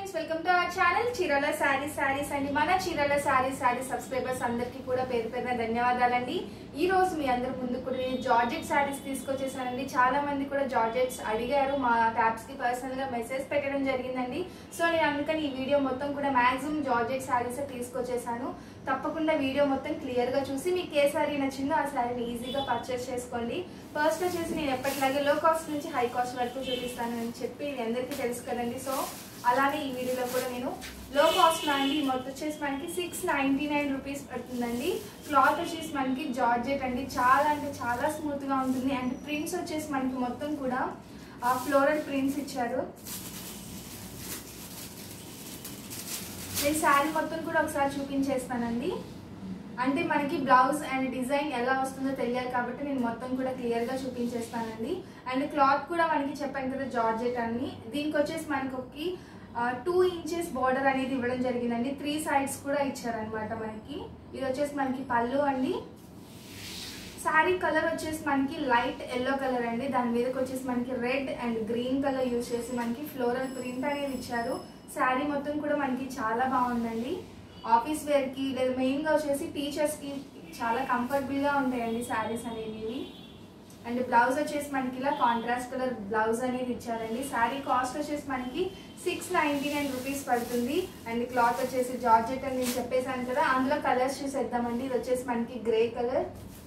friends welcome to our channel చీరల శారీస్ శారీస్ అండి మన చీరల శారీస్ శారీస్ సబ్స్క్రైబర్స్ అందరికీ కూడా పేరు పేరున ధన్యవాదాలండి ఈ రోజు మీ అందరి ముందు కూడా నేను జార్జెట్ శారీస్ తీసుకొచ్చేసానండి చాలా మంది కూడా జార్జెట్స్ అడిగారు మా ట్యాబ్స్ కి పర్సనల్ గా మెసేజ్ పెట్టడం జరిగిందండి సో నేను అందుకని ఈ వీడియో మొత్తం కూడా మాక్సిమం జార్జెట్ శారీస్ తీసుకొచ్చేసాను తప్పకుండా వీడియో మొత్తం క్లియర్ గా చూసి మీకు ఏ శారీ నచ్చిందో ఆ శారీని ఈజీగా పర్చేస్ చేసుకోండి ఫస్ట్ వచ్చేసి నేను ఎప్పటిలాగే లో కాస్ట్ నుంచి హై కాస్ట్ వరకు చూపిస్తానని చెప్పి ఇది అందరికీ తెలుసు కదండి సో అలానే ఈ వీడియోలో కూడా నేను లో కాస్ట్ లో అండి మొత్తం వచ్చేసి మనకి సిక్స్ నైన్టీ నైన్ రూపీస్ పడుతుందండి క్లాత్ వచ్చేసి మనకి జార్జెట్ అండి చాలా అంటే చాలా స్మూత్ గా ఉంటుంది అండ్ ప్రింట్స్ వచ్చేసి మనకి మొత్తం కూడా ఫ్లోరల్ ప్రింట్స్ ఇచ్చారు నేను శారీ మొత్తం కూడా ఒకసారి చూపించేస్తానండి అంటే మనకి బ్లౌజ్ అండ్ డిజైన్ ఎలా వస్తుందో తెలియాలి కాబట్టి నేను మొత్తం కూడా క్లియర్ గా చూపించేస్తానండి అండ్ క్లాత్ కూడా మనకి చెప్పాను కదా జార్జెట్ అని దీనికి వచ్చేసి మనకి ఒక టూ ఇంచెస్ బార్డర్ అనేది ఇవ్వడం జరిగిందండి త్రీ సైడ్స్ కూడా ఇచ్చారనమాట మనకి ఇది వచ్చేసి మనకి పళ్ళు అండి శారీ కలర్ వచ్చేసి మనకి లైట్ ఎల్లో కలర్ అండి దాని మీదకి వచ్చేసి మనకి red and green colour use చేసి మనకి ఫ్లోరల్ ప్రింట్ అనేది ఇచ్చారు శారీ మొత్తం కూడా మనకి చాలా బాగుందండి ఆఫీస్ వేర్ కి లేదా మెయిన్ గా వచ్చేసి టీచర్స్ కి చాలా కంఫర్టబుల్ గా ఉంటాయండి శారీస్ అనేవి అండ్ బ్లౌజ్ వచ్చేసి మనకి ఇలా కాంట్రాస్ట్ కలర్ బ్లౌజ్ అనేది ఇచ్చారండి శారీ కాస్ట్ వచ్చేసి మనకి సిక్స్ నైన్టీ నైన్ రూపీస్ పడుతుంది అండ్ క్లాత్ వచ్చేసి జార్జెట్ అని నేను చెప్పేసాను కదా అందులో కలర్స్ చూసేద్దామండి ఇది వచ్చేసి మనకి grey colour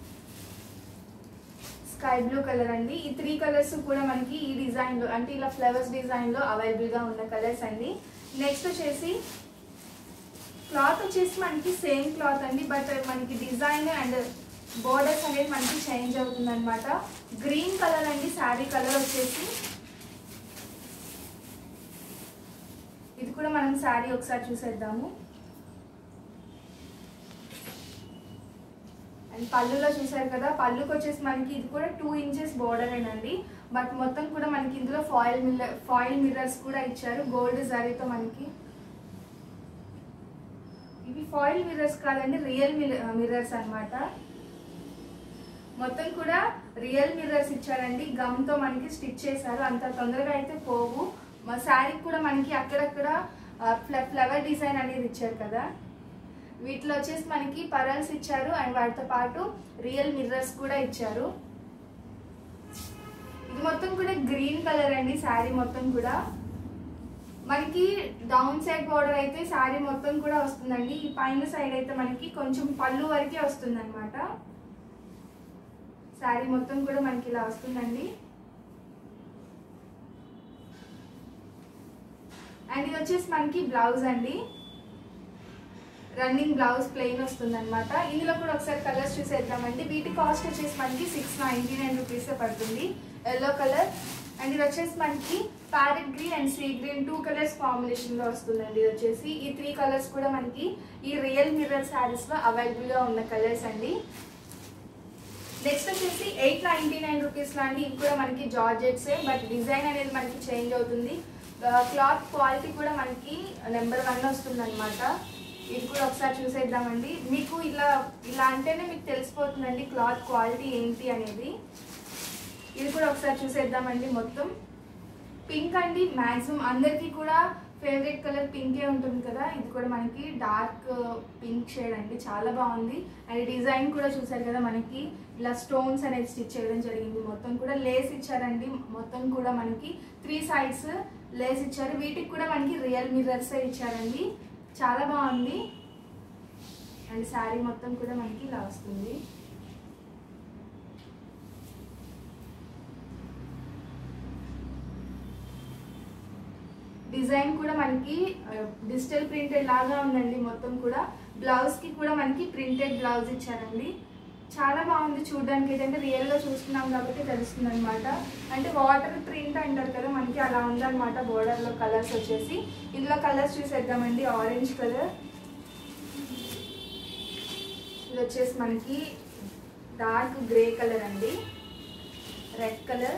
sky blue colour అండి ఈ త్రీ కలర్స్ కూడా మనకి ఈ డిజైన్ లో అంటే ఇలా ఫ్లవర్స్ డిజైన్ లో అవైలబుల్ గా ఉన్న కలర్స్ అండి నెక్స్ట్ వచ్చేసి క్లాత్ వచ్చేసి మనకి సేమ్ క్లాత్ అండి బట్ మనకి డిజైన్ అండ్ బోర్డర్స్ అనేది మనకి చేంజ్ అవుతుంది అనమాట గ్రీన్ కలర్ అండి శారీ కలర్ వచ్చేసి ఇది కూడా మనం శారీ ఒకసారి చూసేద్దాము అండ్ పళ్ళులో చూసారు కదా పళ్ళుకి వచ్చేసి మనకి ఇది కూడా టూ ఇంచెస్ బోర్డర్ అండి బట్ మొత్తం కూడా మనకి ఇందులో ఫాయిల్ మిల్లర్ ఫాయిల్ మిర్రర్స్ కూడా ఇచ్చారు గోల్డ్ జరీతో మనకి ఇవి ఫాయిల్ మిర్రర్స్ కాదండి రియల్ మిర్రర్స్ అన్నమాట మొత్తం కూడా రియల్ మిర్రర్స్ ఇచ్చారండి గమ్ తో మనకి స్టిచ్ చేశారు అంత తొందరగా అయితే పోవు మా శారీకి కూడా మనకి అక్కడక్కడ ఫ్లవర్ డిజైన్ అనేది ఇచ్చారు కదా వీటిలో వచ్చేసి మనకి పరల్స్ ఇచ్చారు అండ్ వాటితో పాటు రియల్ మిర్రర్స్ కూడా ఇచ్చారు ఇది మొత్తం కూడా గ్రీన్ కలర్ అండి శారీ మొత్తం కూడా మనకి డౌన్ సైడ్ బోర్డర్ అయితే శారీ మొత్తం కూడా వస్తుందండి ఈ పైన సైడ్ అయితే మనకి కొంచెం పళ్ళు వరకే వస్తుంది అనమాట శారీ మొత్తం కూడా మనకి ఇలా వస్తుందండి అండ్ ఇది వచ్చేసి మనకి బ్లౌజ్ అండి రన్నింగ్ బ్లౌజ్ ప్లెయిన్ వస్తుంది అనమాట ఇందులో కూడా ఒకసారి కలర్స్ చూసేద్దామండి వీటి కాస్ట్ వచ్చేసి మనకి సిక్స్ నైన్టీ నైన్ రూపీస్ పడుతుంది ఎల్లో కలర్ అండ్ ఇది వచ్చేసి మనకి parrot green and sea green two colours combination లో వస్తుందండి ఇది వచ్చేసి ఈ త్రీ కలర్స్ కూడా మనకి ఈ రియల్ మిర్రర్ శారీస్ లో అవైలబుల్ గా ఉన్న కలర్స్ అండి నెక్స్ట్ వచ్చేసి ఎయిట్ నైన్టీ నైన్ రూపీస్ లాంటి ఇవి కూడా మనకి జార్జెట్స్ బట్ డిజైన్ అనేది మనకి చేంజ్ అవుతుంది క్లాత్ క్వాలిటీ కూడా మనకి నెంబర్ వన్ వస్తుంది అనమాట ఇది కూడా ఒకసారి చూసేద్దామండి మీకు ఇలా ఇలా అంటేనే మీకు తెలిసిపోతుందండి క్లాత్ క్వాలిటీ ఏంటి అనేది ఇది కూడా ఒకసారి చూసేద్దామండి మొత్తం పింక్ అండి మ్యాక్సిమం అందరికీ కూడా ఫేవరెట్ కలర్ పింకే ఉంటుంది కదా ఇది కూడా మనకి డార్క్ పింక్ షేడ్ అండి చాలా బాగుంది అండ్ డిజైన్ కూడా చూసారు కదా మనకి ఇలా స్టోన్స్ అనేది స్టిచ్ చేయడం జరిగింది మొత్తం కూడా లేస్ ఇచ్చారండి మొత్తం కూడా మనకి త్రీ సైడ్స్ లేస్ ఇచ్చారు వీటికి కూడా మనకి రియల్ మిర్రర్స్ ఇచ్చారండి చాలా బాగుంది అండ్ శారీ మొత్తం కూడా మనకి ఇలా వస్తుంది డిజైన్ కూడా మనకి డిజిటల్ ప్రింటెడ్ లాగా ఉందండి మొత్తం కూడా బ్లౌజ్ కి కూడా మనకి ప్రింటెడ్ బ్లౌజ్ ఇచ్చారండి చాలా బాగుంది చూడడానికి ఏంటంటే రియల్ గా చూస్తున్నాం కాబట్టి తెలుస్తుంది అనమాట అంటే వాటర్ ప్రింట్ అంటారు కదా మనకి అలా ఉందన్నమాట బోర్డర్ లో కలర్స్ వచ్చేసి ఇందులో కలర్స్ చూసేద్దామండి ఆరెంజ్ కలర్ ఇది వచ్చేసి మనకి డార్క్ గ్రే కలర్ అండి red colour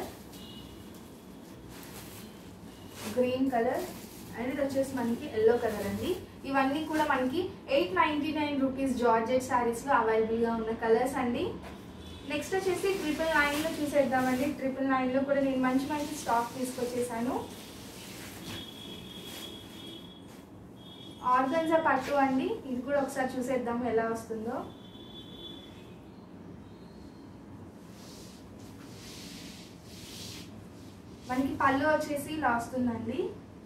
green colour and ఇది వచ్చేసి మనకి ఎల్లో కలర్ అండి ఇవన్నీ కూడా మనకి eight ninety nine rupees georgette శారీస్లో అవైలబుల్గా ఉన్న కలర్స్ అండి నెక్స్ట్ వచ్చేసి ట్రిపుల్ నైన్లో చూసేద్దామండి ట్రిపుల్ నైన్లో కూడా నేను మంచి మంచి స్టాక్ తీసుకొచ్చేసాను ఆర్గన్జా పట్టు అండి ఇది కూడా ఒకసారి చూసేద్దాము ఎలా వస్తుందో మనకి పళ్ళు వచ్చేసి ఇలా వస్తుందండి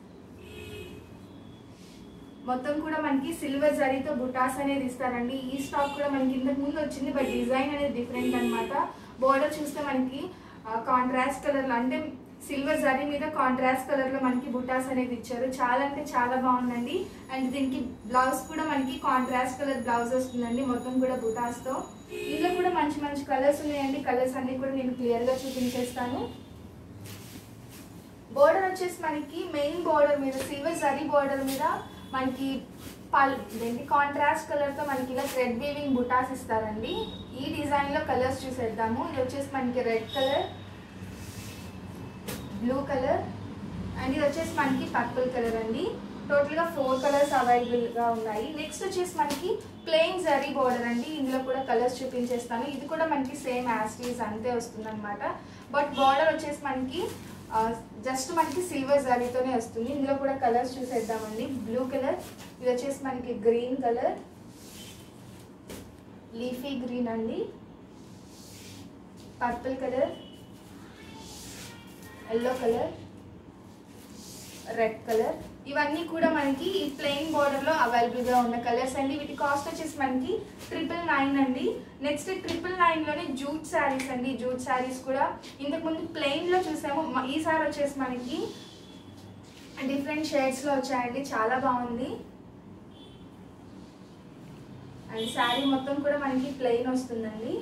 మొత్తం కూడా మనకి సిల్వర్ జరీతో బుటాస్ అనేది ఇస్తారండి ఈ స్టాక్ కూడా మనకి ఇంతకు ముందు వచ్చింది బట్ డిజైన్ అనేది డిఫరెంట్ అన్నమాట బోర్డర్ చూస్తే మనకి కాంట్రాస్ట్ కలర్ అంటే సిల్వర్ జరీ మీద కాంట్రాస్ట్ కలర్ లో మనకి బుటాస్ అనేది ఇచ్చారు చాలా అంటే చాలా బాగుందండి అండ్ దీనికి బ్లౌజ్ కూడా మనకి కాంట్రాస్ట్ కలర్ బ్లౌజ్ వస్తుందండి మొత్తం కూడా బుటాస్ తో ఇందులో కూడా మంచి మంచి కలర్స్ ఉన్నాయండి కలర్స్ అన్ని కూడా నేను క్లియర్ గా చూపించేస్తాను బోర్డర్ వచ్చేసి మనకి మెయిన్ బోర్డర్ మీద సిల్వర్ జరీ బోర్డర్ మీద మనకి పల్ ఏంటి కాంట్రాస్ట్ కలర్ తో మనకి ఇలా థ్రెడ్ వీవింగ్ బుటాస్ ఇస్తారండి ఈ డిజైన్ లో కలర్స్ చూసేద్దాము ఇది వచ్చేసి మనకి red colour blue colour and ఇది వచ్చేసి మనకి పర్పుల్ కలర్ అండి టోటల్ గా ఫోర్ కలర్స్ అవైలబుల్ గా ఉన్నాయి నెక్స్ట్ వచ్చేసి మనకి ప్లెయిన్ జరీ బోర్డర్ అండి ఇందులో కూడా కలర్స్ చూపించేస్తాను ఇది కూడా మనకి సేమ్ యాస్టీస్ అంతే వస్తుంది అనమాట బట్ బార్డర్ వచ్చేసి మనకి జస్ట్ మనకి సిల్వర్ జరీతోనే వస్తుంది ఇందులో కూడా కలర్స్ చూసేద్దామండి బ్లూ కలర్ ఇది వచ్చేసి మనకి గ్రీన్ కలర్ లీఫీ గ్రీన్ అండి purple colour yellow colour red colour ఇవన్నీ కూడా మనకి ఈ ప్లెయిన్ బార్డర్ లో అవైలబుల్ గా ఉన్న కలర్స్ అండి వీటి కాస్ట్ వచ్చేసి మనకి ట్రిపుల్ నైన్ అండి నెక్స్ట్ ట్రిపుల్ నైన్ లోనే జూట్ శారీస్ అండి జూట్ శారీస్ కూడా ఇంతకు ముందు ప్లెయిన్ లో చూసాము మ- ఈసారి వచ్చేసి మనకి డిఫరెంట్ షేడ్స్ లో వచ్చాయండి చాలా బాగుంది అండ్ శారీ మొత్తం కూడా మనకి ప్లెయిన్ వస్తుందండి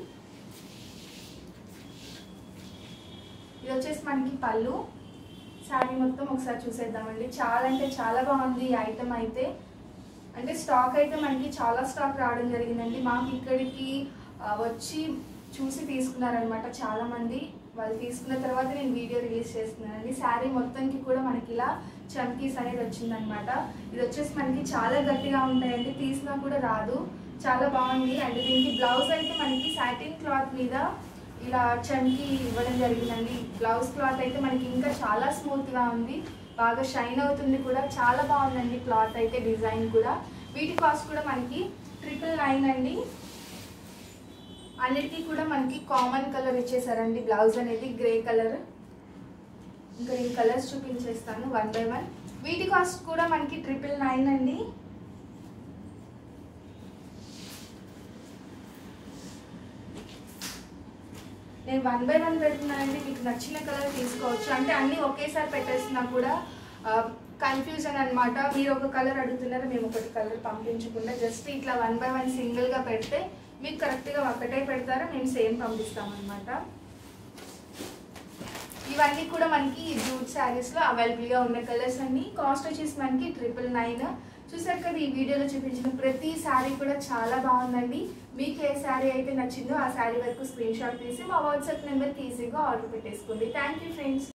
ఇది వచ్చేసి మనకి పళ్ళు శారీ మొత్తం ఒకసారి చూసేద్దామండి చాలా అంటే చాలా బాగుంది ఈ ఐటమ్ అయితే అంటే స్టాక్ అయితే మనకి చాలా స్టాక్ రావడం జరిగిందండి మాకు ఇక్కడికి ఆ, వచ్చి చూసి తీసుకున్నారనమాట చాలా మంది వాళ్ళు తీసుకున్న తర్వాత నేను వీడియో రిలీజ్ చేస్తున్నానండి శారీ మొత్తానికి కూడా మనకి ఇలా చమ్కీస్ అనేది వచ్చిందనమాట ఇది వచ్చేసి మనకి చాలా గట్టిగా ఉంటాయండి తీసినా కూడా రాదు చాలా బాగుంది అండ్ దీనికి బ్లౌజ్ అయితే మనకి సాటిన్ క్లాత్ మీద ఇలా చమ్కి ఇవ్వడం జరిగిందండి బ్లౌజ్ క్లాత్ అయితే మనకి ఇంకా చాలా స్మూత్గా ఉంది బాగా షైన్ అవుతుంది కూడా చాలా బాగుందండి క్లాత్ అయితే డిజైన్ కూడా వీటి కాస్ట్ కూడా మనకి ట్రిపుల్ నైన్ అండి అన్నిటికీ కూడా మనకి కామన్ కలర్ ఇచ్చేసారండి బ్లౌజ్ అనేది గ్రే కలర్ ఇంకా నేను కలర్స్ చూపించేస్తాను వన్ బై వన్ వీటి కాస్ట్ కూడా మనకి ట్రిపుల్ నైన్ అండి నేను వన్ బై వన్ పెడుతున్నానండి మీకు నచ్చిన కలర్ తీసుకోవచ్చు అంటే అన్నీ ఒకేసారి పెట్టేస్తున్నా కూడా కన్ఫ్యూజన్ అన్నమాట మీరు ఒక కలర్ అడుగుతున్నారు మేము ఒకటి కలర్ పంపించకుండా జస్ట్ ఇట్లా వన్ బై వన్ సింగిల్గా పెడితే మీకు కరెక్ట్గా ఒకటే పెడతారా మేము సేమ్ పంపిస్తాం అనమాట ఇవన్నీ కూడా మనకి జూట్ శారీస్లో అవైలబుల్గా ఉన్న కలర్స్ అన్ని కాస్ట్ వచ్చేసి మనకి ట్రిపుల్ నైన్ చూసారు కదా ఈ వీడియోలో చూపించిన ప్రతి శారీ కూడా చాలా బాగుందండి మీకు ఏ శారీ అయితే నచ్చిందో ఆ శారీ వరకు స్క్రీన్ షాట్ తీసి మా వాట్సాప్ నెంబర్కి ఈజీగా ఆర్డర్ పెట్టేసుకోండి థ్యాంక్ యూ ఫ్రెండ్స్